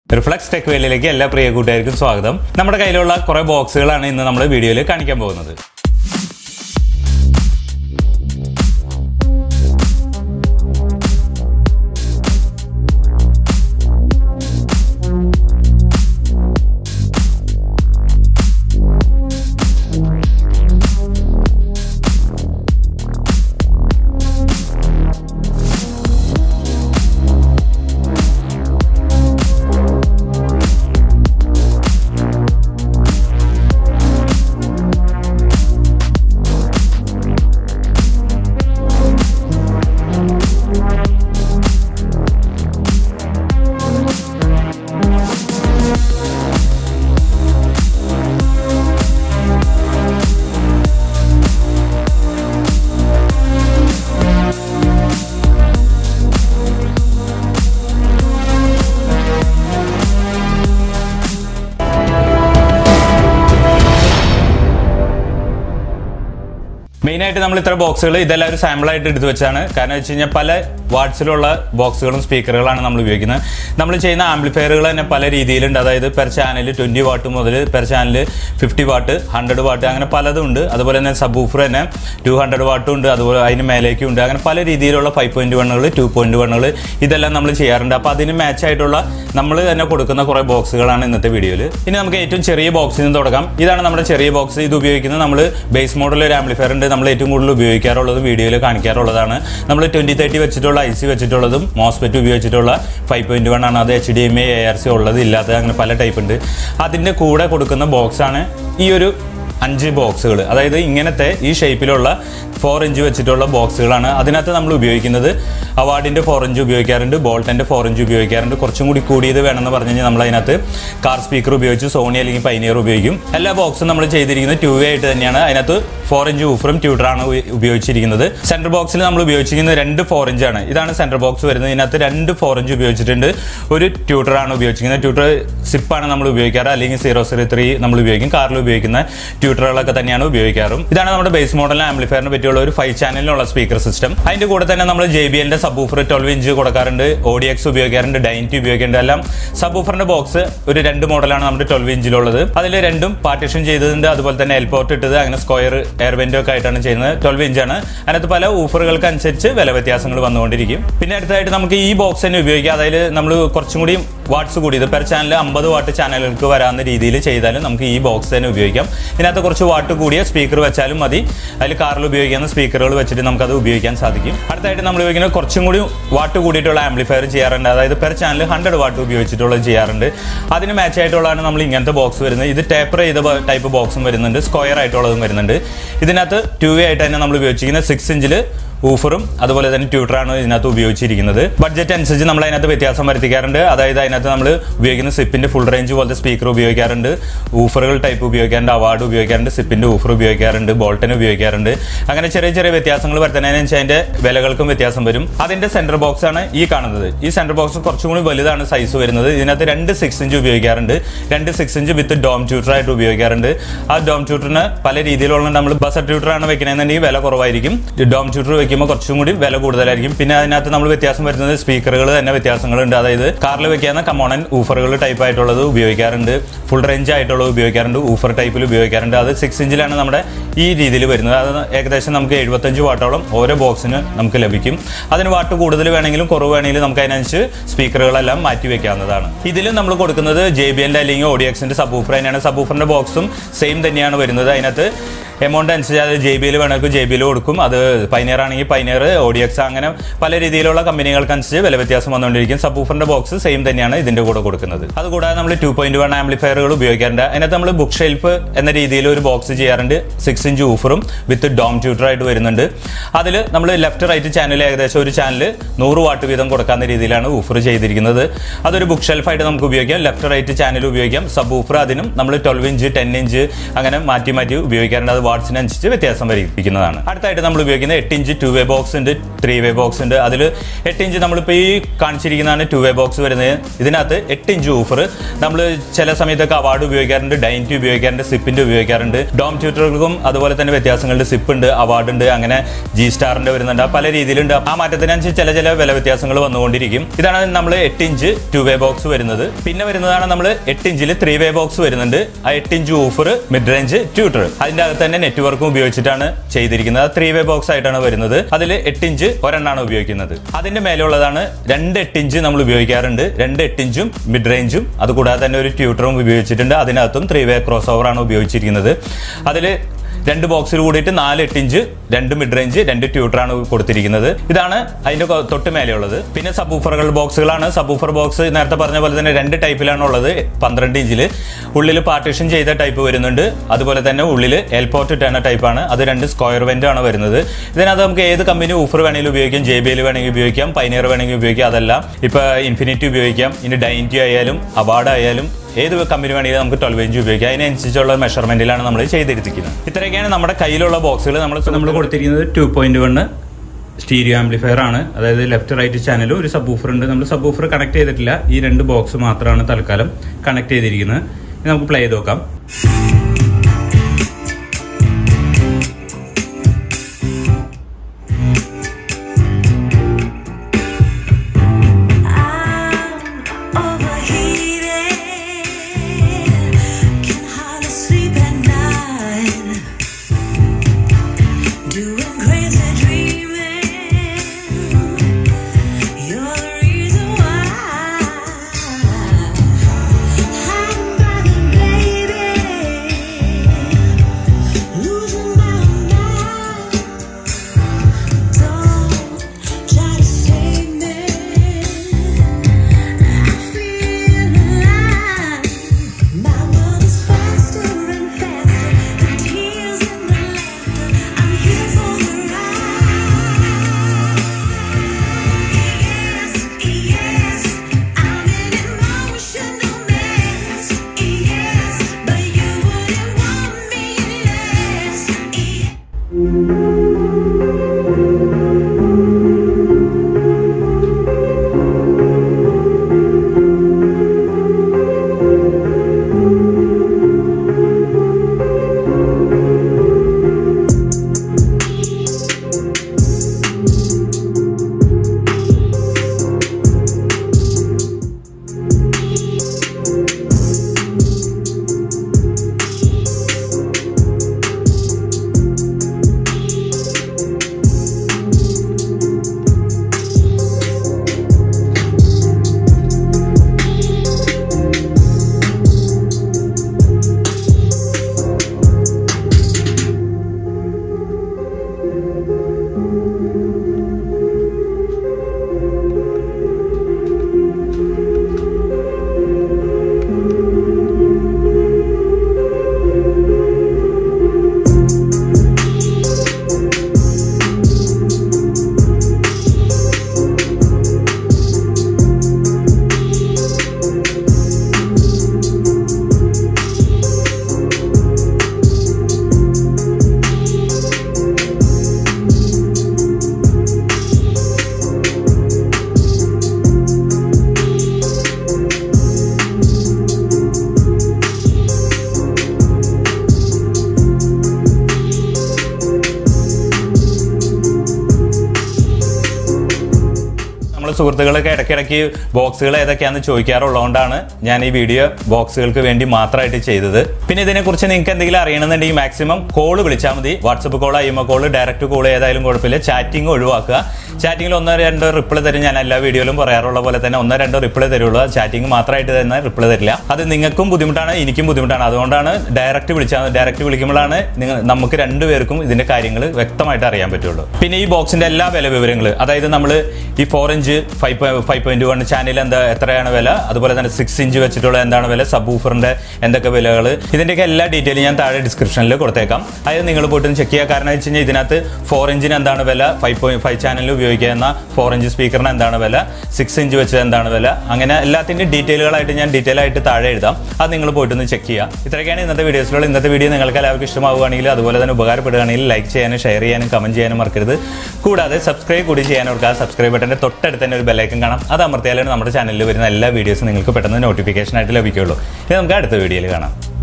Reflux tech വേലിയിലേക്ക് എല്ലാ പ്രിയ കൂട്ടുകാർക്കും സ്വാഗതം നമ്മുടെ കയ്യിലുള്ള കുറെ ബോക്സുകളാണ് ഇന്ന് നമ്മൾ വീഡിയോയിൽ കാണിക്കാൻ പോകുന്നത് മെയിനായിട്ട് നമ്മൾ ഇത്ര ബോക്സുകൾ ഇതെല്ലാം ഒരു സാമ്പിളായിട്ട് എടുത്ത് വെച്ചാണ് കാരണം വെച്ച് കഴിഞ്ഞാൽ പല വാട്സിലുള്ള ബോക്സുകളും സ്പീക്കറുകളാണ് നമ്മൾ ഉപയോഗിക്കുന്നത് നമ്മൾ ചെയ്യുന്ന ആംപ്ലിഫയറുകൾ തന്നെ പല രീതിയിലുണ്ട് അതായത് പെർ ചാനൽ ട്വൻറ്റി വാട്ട് മുതൽ per channel fifty watt hundred watt അങ്ങനെ പലതും ഉണ്ട് അതുപോലെ തന്നെ സബ് ഊഫർ തന്നെ ടു ഹൺഡ്രഡ് വാട്ടും ഉണ്ട് അതുപോലെ അതിന് മേലേക്കും ഉണ്ട് അങ്ങനെ പല രീതിയിലുള്ള ഫൈവ് പോയിന്റ് വണ്ണുകൾ ടു പോയിന്റ് വണ്ണുകൾ ഇതെല്ലാം നമ്മൾ ചെയ്യാറുണ്ട് അപ്പോൾ അതിന് മാച്ച് ആയിട്ടുള്ള നമ്മൾ തന്നെ കൊടുക്കുന്ന കുറേ ബോക്സുകളാണ് ഇന്നത്തെ വീഡിയോയിൽ ഇനി നമുക്ക് ഏറ്റവും ചെറിയ ബോക്സിൽ നിന്ന് തുടങ്ങാം ഇതാണ് നമ്മുടെ ചെറിയ ബോക്സ് ഇത് ഉപയോഗിക്കുന്നത് നമ്മൾ ബേസ് മോഡൽ ഒരു ആംപ്ലിഫയർ ഉണ്ട് നമ്മൾ ഏറ്റവും കൂടുതൽ ഉപയോഗിക്കാറുള്ളതും വീഡിയോയിൽ കാണിക്കാറുള്ളതാണ് നമ്മൾ ട്വൻറ്റി തേർട്ടി വെച്ചിട്ടുള്ള ഐ സി വെച്ചിട്ടുള്ളതും മോസ്പെറ്റ് ഉപയോഗിച്ചിട്ടുള്ള ഫൈവ് പോയിന്റ് വൺ ആണ് അത് H D M A A R C ഉള്ളത് ഇല്ലാത്തത് അങ്ങനെ പല ടൈപ്പ് ഉണ്ട് അതിൻ്റെ കൂടെ കൊടുക്കുന്ന ബോക്സാണ് ഈ ഒരു അഞ്ച് ബോക്സുകൾ അതായത് ഇങ്ങനത്തെ ഈ ഷേപ്പിലുള്ള ഫോർ ഇഞ്ച് വെച്ചിട്ടുള്ള ബോക്സുകളാണ് അതിനകത്ത് നമ്മൾ ഉപയോഗിക്കുന്നത് അവാർഡിൻ്റെ ഫോർ ഇഞ്ച് ഉപയോഗിക്കാറുണ്ട് ബോൾട്ടൻ്റെ ഫോർ ഇഞ്ച് ഉപയോഗിക്കാറുണ്ട് കുറച്ചും കൂടി കൂടിയത് വേണമെന്ന് പറഞ്ഞു കഴിഞ്ഞാൽ നമ്മൾ അതിനകത്ത് കാർ സ്പീക്കർ ഉപയോഗിച്ച് സോണി അല്ലെങ്കിൽ പൈനിയർ ഉപയോഗിക്കും എല്ലാ ബോക്സും നമ്മൾ ചെയ്തിരിക്കുന്നത് ടു വേ ആയിട്ട് തന്നെയാണ് അതിനകത്ത് ഫോർ ഇഞ്ച് ഊഫറും ട്യൂട്ടറാണ് ഉപയോഗിച്ചിരിക്കുന്നത് സെൻറ്റർ ബോക്സിൽ നമ്മൾ ഉപയോഗിച്ചിരിക്കുന്നത് രണ്ട് ഫോർ ഇഞ്ചാണ് ഇതാണ് സെൻറ്റർ ബോക്സ് വരുന്നത് ഇതിനകത്ത് രണ്ട് ഫോർ ഇഞ്ച് ഉപയോഗിച്ചിട്ടുണ്ട് ഒരു ട്യൂട്ടറാണ് ഉപയോഗിച്ചിരിക്കുന്നത് ട്യൂട്ടർ സിപ്പാണ് നമ്മൾ ഉപയോഗിക്കാറ് അല്ലെങ്കിൽ സീറോ സീറോ ത്രീ നമ്മൾ ഉപയോഗിക്കും കാറിൽ ഉപയോഗിക്കുന്ന ട്യൂട്ടറുകളൊക്കെ തന്നെയാണ് ഉപയോഗിക്കാറും ഇതാണ് നമ്മുടെ ബേസ് മോഡൽ ആംപ്ലിഫയറിന് പറ്റിയുള്ള ഒരു ഫൈവ് ചാനലിനുള്ള സ്പീക്കർ സിസ്റ്റം അതിന്റെ കൂടെ തന്നെ നമ്മൾ ജെ ബി എല്ലിന്റെ സബ് ഊഫർ ട്വൽവ് ഇഞ്ച് കൊടുക്കാറുണ്ട് ഓഡിയക്സ് ഉപയോഗിക്കാറുണ്ട് ഡൈൻറ്റി ഉപയോഗിക്കാറുണ്ട് എല്ലാം സബ് ഊഫറിന്റെ ബോക്സ് ഒരു രണ്ട് മോഡലാണ് നമ്മുടെ ട്വൽവ് ഇഞ്ചിലുള്ളത് അതിൽ രണ്ടും പാർട്ടീഷൻ ചെയ്തതിന്റെ അതുപോലെ തന്നെ എൽപോർട്ട് ഇട്ടത് അങ്ങനെ സ്ക്വയർ എയർ വെന്റോ ഒക്കെ ആയിട്ടാണ് ചെയ്യുന്നത് ട്വൽവ് ഇഞ്ചാണ് അതിനകത്ത് പല ഊഫറുകൾക്ക് അനുസരിച്ച് വില വ്യത്യാസങ്ങൾ വന്നുകൊണ്ടിരിക്കും പിന്നെ അടുത്തായിട്ട് നമുക്ക് ഈ ബോക്സ് തന്നെ ഉപയോഗിക്കാം അതായത് നമ്മൾ കുറച്ചും കൂടി വാട്ട്സ് കൂടിയത് പെർ ചാനൽ അമ്പത് വാട്ട് ചാനലുകൾക്ക് വരാവുന്ന രീതിയിൽ ചെയ്താലും നമുക്ക് ഈ ബോക്സ് തന്നെ ഉപയോഗിക്കാം ഇതിനകത്ത് കുറച്ച് വാട്ട് കൂടിയ സ്പീക്കർ വെച്ചാലും മതി അതിൽ കാറിൽ ഉപയോഗിക്കുന്ന സ്പീക്കറുകൾ വെച്ചിട്ട് നമുക്കത് ഉപയോഗിക്കാൻ സാധിക്കും അടുത്തായിട്ട് നമ്മൾ ഉപയോഗിക്കുന്നത് കുറച്ചും കൂടി വാട്ട് കൂടിയിട്ടുള്ള ആംപ്ലിഫയർ ചെയ്യാറുണ്ട് അതായത് പെർ ചാനൽ ഹൺഡ്രഡ് വാട്ട് ഉപയോഗിച്ചിട്ടുള്ളത് ചെയ്യാറുണ്ട് അതിന് മാച്ച് ആയിട്ടുള്ളതാണ് നമ്മൾ ഇങ്ങനത്തെ ബോക്സ് വരുന്നത് ഇത് ടേപ്പർ ചെയ്ത ടൈപ്പ് ബോക്സും വരുന്നുണ്ട് സ്ക്വയർ ആയിട്ടുള്ളതും വരുന്നുണ്ട് ഇതിനകത്ത് ടു വേ ആയിട്ട് തന്നെ നമ്മൾ ഉപയോഗിച്ചിരിക്കുന്നത് സിക്സ് ഇഞ്ചിൽ ഊഫറും അതുപോലെ തന്നെ ട്യൂട്ടറാണ് ഇതിനകത്ത് ഉപയോഗിച്ചിരിക്കുന്നത് ബഡ്ജറ്റ് അനുസരിച്ച് നമ്മൾ അതിനകത്ത് വ്യത്യാസം വരുത്തിക്കാറുണ്ട് അതായത് അതിനകത്ത് നമ്മൾ ഉപയോഗിക്കുന്ന സിപ്പിന്റെ ഫുൾ റേഞ്ച് പോലത്തെ സ്പീക്കർ ഉപയോഗിക്കാറുണ്ട് ഊഫറുകൾ ടൈപ്പ് ഉപയോഗിക്കാറുണ്ട് അവാർഡ് ഉപയോഗിക്കാറുണ്ട് സിപ്പിന്റെ ഊഫർ ഉപയോഗിക്കാറുണ്ട് ബോൾട്ടൻ ഉപയോഗിക്കാറുണ്ട് അങ്ങനെ ചെറിയ ചെറിയ വ്യത്യാസങ്ങൾ വരുത്തുന്നതിനനുസരിച്ച് അതിന്റെ വിലകൾക്കും വ്യത്യാസം വരും അതിന്റെ സെന്റർ ബോക്സ് ആണ് ഈ കാണുന്നത് ഈ സെന്റർ ബോക്സ് കുറച്ചും കൂടി വലുതാണ് സൈസ് വരുന്നത് ഇതിനകത്ത് രണ്ട് സിക്സ് ഇഞ്ച് ഉപയോഗിക്കാറുണ്ട് രണ്ട് six inch with dome tweeter ആയിട്ട് ഉപയോഗിക്കാറുണ്ട് ആ ഡോം ട്യൂട്ടറിന് പല രീതിയിലുള്ള നമ്മൾ ബസർ ട്യൂട്ടറാണ് വെക്കണമെന്നുണ്ടെങ്കിൽ വില കുറവായിരിക്കും ഡോം ട്യൂട്ടർ വെക്കുമ്പോൾ കുറച്ചും കൂടി വില കൂടുതലായിരിക്കും പിന്നെ അതിനകത്ത് നമ്മൾ വ്യത്യാസം വരുന്നത് സ്പീക്കറുകൾ തന്നെ വ്യത്യാസങ്ങളുണ്ട് അതായത് കാറിൽ വെക്കുന്ന കമോണൻ ഊഫറുകൾ ടൈപ്പ് ആയിട്ടുള്ളത് ഉപയോഗിക്കാറുണ്ട് ഫുൾ റേഞ്ച് ആയിട്ടുള്ളത് ഉപയോഗിക്കാറുണ്ട് ഊഫർ ടൈപ്പിൽ ഉപയോഗിക്കാറുണ്ട് അത് സിക്സ് ഇഞ്ചിലാണ് നമ്മുടെ ഈ രീതിയിൽ വരുന്നത് അത് ഏകദേശം നമുക്ക് എഴുപത്തഞ്ച് വാട്ടോളം ഓരോ ബോക്സിന് നമുക്ക് ലഭിക്കും അതിന് വാട്ട് കൂടുതൽ വേണമെങ്കിലും കുറവ് വേണമെങ്കിലും നമുക്ക് അതിനനുസരിച്ച് സ്പീക്കറുകളെല്ലാം മാറ്റി വെക്കാവുന്നതാണ് ഇതിലും നമ്മൾ കൊടുക്കുന്നത് ജെ ബി എല്ലിൻ്റെ അല്ലെങ്കിൽ ഓഡിയക്സിൻ്റെ സബ് ഊഫർ തന്നെയാണ് സബ് ഊഫറിൻ്റെ ബോക്സും സെയിം തന്നെയാണ് വരുന്നത് അതിനകത്ത് എമൗണ്ട് അനുസരിച്ച് അത് ജെ ബി എൽ വേണമെങ്കിൽ ജെ ബി എൽ കൊടുക്കും അത് പൈനിയർ ആണെങ്കിൽ പൈനിയർ ഓഡിയക്സ് അങ്ങനെ പല രീതിയിലുള്ള കമ്പനികൾക്ക് അനുസരിച്ച് വില വ്യത്യാസം വന്നുകൊണ്ടിരിക്കും സബ് ഊഫറിന്റെ ബോക്സ് സെയിം തന്നെയാണ് ഇതിന്റെ കൂടെ കൊടുക്കുന്നത് അതുകൂടാതെ നമ്മൾ ടു പോയിന്റ് വൺ ആംപ്ലിഫയറുകൾ ഉപയോഗിക്കാറുണ്ട് അതിനകത്ത് നമ്മൾ ബുക്ക് ഷെൽഫ് എന്ന രീതിയിൽ ഒരു ബോക്സ് ചെയ്യാറുണ്ട് സിക്സ് ഇഞ്ച് ഊഫറും വിത്ത് ഡോം ട്യൂട്ടർ ആയിട്ട് വരുന്നുണ്ട് അതിൽ നമ്മൾ ലെഫ്റ്റ് റൈറ്റ് ചാനൽ ഏകദേശം ഒരു ചാനൽ നൂറ് വാട്ട് വീതം കൊടുക്കാവുന്ന രീതിയിലാണ് ഊഫർ ചെയ്തിരിക്കുന്നത് അതൊരു ബുക്ക് ഷെൽഫായിട്ട് നമുക്ക് ഉപയോഗിക്കാം ലെഫ്റ്റ് റൈറ്റ് ചാനൽ ഉപയോഗിക്കാം സബ് ഊഫർ അതിനും നമ്മൾ ട്വൽവ് ഇഞ്ച് ടെൻ ഇഞ്ച് അങ്ങനെ മാറ്റി മാറ്റി ഉപയോഗിക്കാറുണ്ട് അത് വാട്സിനനുസരിച്ച് വ്യത്യാസം വരിപ്പിക്കുന്നതാണ് അടുത്തായിട്ട് നമ്മൾ ഉപയോഗിക്കുന്ന എട്ട് ഇഞ്ച് ടു വേ ബോക്സ് ഉണ്ട് ത്രീ വേ ബോക്സ് ഉണ്ട് അതിൽ എട്ട് ഇഞ്ച് നമ്മളിപ്പോൾ ഈ കാണിച്ചിരിക്കുന്നതാണ് ടു വേ ബോക്സ് വരുന്നത് ഇതിനകത്ത് എട്ട് ഇഞ്ച് ഊഫർ നമ്മൾ ചില സമയത്തൊക്കെ അവാർഡ് ഉപയോഗിക്കാറുണ്ട് ഡൈൻറ്റി ഉപയോഗിക്കാറുണ്ട് സിപ്പിൻ്റെ ഉപയോഗിക്കാറുണ്ട് ഡോം ട്യൂട്ടറുകൾക്കും അതുപോലെ തന്നെ വ്യത്യാസങ്ങളുണ്ട് സിപ്പ് ഉണ്ട് അവാർഡ് ഉണ്ട് അങ്ങനെ ജി സ്റ്റാറിൻ്റെ വരുന്നുണ്ട് ആ പല രീതിയിലുണ്ട് ആ മാറ്റത്തിനനുസരിച്ച് ചില ചില വില വ്യത്യാസങ്ങൾ വന്നുകൊണ്ടിരിക്കും ഇതാണ് നമ്മൾ എട്ട് ഇഞ്ച് ടു വേ ബോക്സ് വരുന്നത് പിന്നെ വരുന്നതാണ് നമ്മൾ എട്ട് ഇഞ്ചിൽ ത്രീ വേ ബോക്സ് വരുന്നുണ്ട് ആ എട്ട് inch woofer mid range tweeter അതിൻ്റെ അകത്ത് തന്നെ നെറ്റ്വർക്കും ഉപയോഗിച്ചിട്ടാണ് ചെയ്തിരിക്കുന്നത് അത് ത്രീ വേ ബോക്സ് ആയിട്ടാണ് വരുന്നത് അതിൽ എട്ട് ഇഞ്ച് ഒരെണ്ണാണ് ഉപയോഗിക്കുന്നത് അതിന്റെ മേലെയുള്ളതാണ് രണ്ട് എട്ട് ഇഞ്ച് നമ്മൾ ഉപയോഗിക്കാറുണ്ട് രണ്ട് എട്ട് ഇഞ്ചും മിഡ് റേഞ്ചും അതുകൂടാതെ തന്നെ ഒരു ട്യൂട്ടറും ഉപയോഗിച്ചിട്ടുണ്ട് അതിനകത്തും ത്രീ വേ ക്രോസ് ഓവർ ആണ് ഉപയോഗിച്ചിരിക്കുന്നത് അതിൽ രണ്ട് ബോക്സിൽ കൂടിയിട്ട് നാല് എട്ട് ഇഞ്ച് രണ്ട് മിഡ് റേഞ്ച് രണ്ട് ട്യൂട്ടറാണ് കൊടുത്തിരിക്കുന്നത് ഇതാണ് അതിന്റെ കൊ- തൊട്ട് മേലെയുള്ളത് പിന്നെ സബൂഫറുകൾ ബോക്സുകളാണ് സബൂഫർ ബോക്സ് നേരത്തെ പറഞ്ഞ പോലെ തന്നെ രണ്ട് ടൈപ്പിലാണ് ഉള്ളത് പന്ത്രണ്ട് ഇഞ്ചിൽ ഉള്ളിൽ പാർട്ടീഷൻ ചെയ്ത ടൈപ്പ് വരുന്നുണ്ട് അതുപോലെ തന്നെ ഉള്ളിൽ എൽപോർട്ട് ഇട്ടാണ് ടൈപ്പാണ് അത് രണ്ട് സ്ക്വയർ വെന്റ് ആണ് വരുന്നത് ഇതിനകത്ത് നമുക്ക് ഏത് കമ്പനി ഊഫർ വേണമെങ്കിലും ഉപയോഗിക്കാം ജെ ബി എൽ വേണമെങ്കിൽ ഉപയോഗിക്കാം പൈനിയർ വേണമെങ്കിൽ ഉപയോഗിക്കാം അതല്ല ഇപ്പൊ ഇൻഫിനിറ്റി ഉപയോഗിക്കാം ഇനി ഡൈൻറ്റി ആയാലും അവാർഡ് ആയാലും ഏത് കമ്പനി വേണമെങ്കിലും നമുക്ക് ട്വൽവ് ഇഞ്ച് ഉപയോഗിക്കാം അതിനനുസരിച്ചുള്ള മെഷർമെന്റിലാണ് നമ്മൾ ചെയ്തിരിക്കുന്നത് ഇത്രയൊക്കെയാണ് നമ്മുടെ കയ്യിലുള്ള ബോക്സുകൾ നമ്മൾ നമ്മൾ കൊടുത്തിരിക്കുന്നത് two point one stereo amplifier ആണ് അതായത് ലെഫ്റ്റ് റൈറ്റ് ചാനലും ഒരു സബ് ഊഫർ ഉണ്ട് നമ്മൾ സബ് ഊഫർ കണക്ട് ചെയ്തിട്ടില്ല ഈ രണ്ട് ബോക്സ് മാത്രമാണ് തൽക്കാലം കണക്ട് ചെയ്തിരിക്കുന്നത് ഇനി നമുക്ക് പ്ലേ ചെയ്ത് നോക്കാം I'm overheated, can hardly sleep at night, doing crazy dreaming. You're the reason why I'm running, baby, losing my mind. Don't try to save me. I feel alive. My world is faster and faster. The tears and the laughter. I'm here for the ride. Yes, yes, I'm an emotional mess. Yes, but you wouldn't want me less. Yes. നമ്മൾ സുഹൃത്തുക്കളൊക്കെ ഇടയ്ക്കിടയ്ക്ക് ബോക്സുകൾ ഏതൊക്കെയാണെന്ന് ചോദിക്കാറുള്ളതുകൊണ്ടാണ് ഞാൻ ഈ video ബോക്സുകൾക്ക് വേണ്ടി മാത്രമായിട്ട് ചെയ്തത് പിന്നെ ഇതിനെക്കുറിച്ച് നിങ്ങൾക്ക് എന്തെങ്കിലും അറിയണമെന്നുണ്ടെങ്കിൽ മാക്സിമം കോൾ വിളിച്ചാൽ മതി WhatsApp call IMO call direct call ഏതായാലും കുഴപ്പമില്ല ചാറ്റിംഗ് ഒഴിവാക്കുക ചാറ്റിങ്ങിൽ ഒന്നോ രണ്ടോ റിപ്ലൈ തരും ഞാൻ എല്ലാ വീഡിയോയിലും പറയാറുള്ള പോലെ തന്നെ ഒന്നോ രണ്ടോ റിപ്ലൈ തരുള്ളൂ ചാറ്റിംഗ് മാത്രമായിട്ട് തന്നെ റിപ്ലൈ തരില്ല അത് നിങ്ങൾക്കും ബുദ്ധിമുട്ടാണ് എനിക്കും ബുദ്ധിമുട്ടാണ് അതുകൊണ്ടാണ് ഡയറക്റ്റ് വിളിച്ചാൽ ഡയറക്റ്റ് വിളിക്കുമ്പോഴാണ് നിങ്ങൾ നമുക്ക് രണ്ടുപേർക്കും ഇതിന്റെ കാര്യങ്ങൾ വ്യക്തമായിട്ട് അറിയാൻ പറ്റുള്ളൂ പിന്നെ ഈ ബോക്സിന്റെ എല്ലാ വില വിവരങ്ങൾ അതായത് നമ്മൾ ഈ four inch five five point one channel എന്താ എത്രയാണ് വില അതുപോലെ തന്നെ സിക്സ് ഇഞ്ച് വെച്ചിട്ടുള്ള എന്താണ് വില സബ് ഊഫറിന്റെ എന്തൊക്കെ വിലകൾ ഇതിന്റെയൊക്കെ എല്ലാ ഡീറ്റെയിലും ഞാൻ താഴെ ഡിസ്ക്രിപ്ഷനിൽ കൊടുത്തേക്കാം അത് നിങ്ങൾ പോയിട്ട് ചെക്ക് ചെയ്യുക കാരണം വെച്ച് കഴിഞ്ഞാൽ ഇതിനകത്ത് ഫോർ ഇഞ്ചിന് എന്താണ് വില ഫൈവ് പോയിന്റ് ഫൈവ് ചാനലിൽ ഉപയോഗിക്കുന്ന ഫോർ ഇഞ്ച് സ്പീക്കറിന് എന്താണ് വില സിക്സ് ഇഞ്ച് വെച്ച് എന്താണ് വില അങ്ങനെ എല്ലാത്തിൻ്റെയും ഡീറ്റെയിലുകളായിട്ട് ഞാൻ ഡീറ്റെയിൽ ആയിട്ട് താഴെ എഴുതാം അത് നിങ്ങൾ പോയിട്ടൊന്ന് ചെക്ക് ചെയ്യുക ഇത്രയൊക്കെയാണ് ഇന്നത്തെ വീഡിയോസിലുള്ള ഇന്നത്തെ വീഡിയോ നിങ്ങൾക്ക് എല്ലാവർക്കും ഇഷ്ടമാവുകയാണെങ്കിൽ അതുപോലെ തന്നെ ഉപകാരപ്പെടുകയാണെങ്കിൽ ലൈക്ക് ചെയ്യാനും ഷെയർ ചെയ്യാനും കമന്റ് ചെയ്യാനും മറക്കരുത് കൂടാതെ സബ്സ്ക്രൈബ് കൂടി ചെയ്യാൻ ഓർക്കുക സബ്സ്ക്രൈബ് ബട്ടൻ്റെ തൊട്ടടുത്ത് തന്നെ ഒരു ബെല്ലൈക്കൻ കാണാം അത് അമർത്തിയാലാണ് നമ്മുടെ ചാനലിൽ വരുന്ന എല്ലാ വീഡിയോസും നിങ്ങൾക്ക് പെട്ടെന്ന് നോട്ടിഫിക്കേഷൻ ആയിട്ട് ലഭിക്കുള്ളൂ ഇനി നമുക്ക് അടുത്ത വീഡിയോയിൽ കാണാം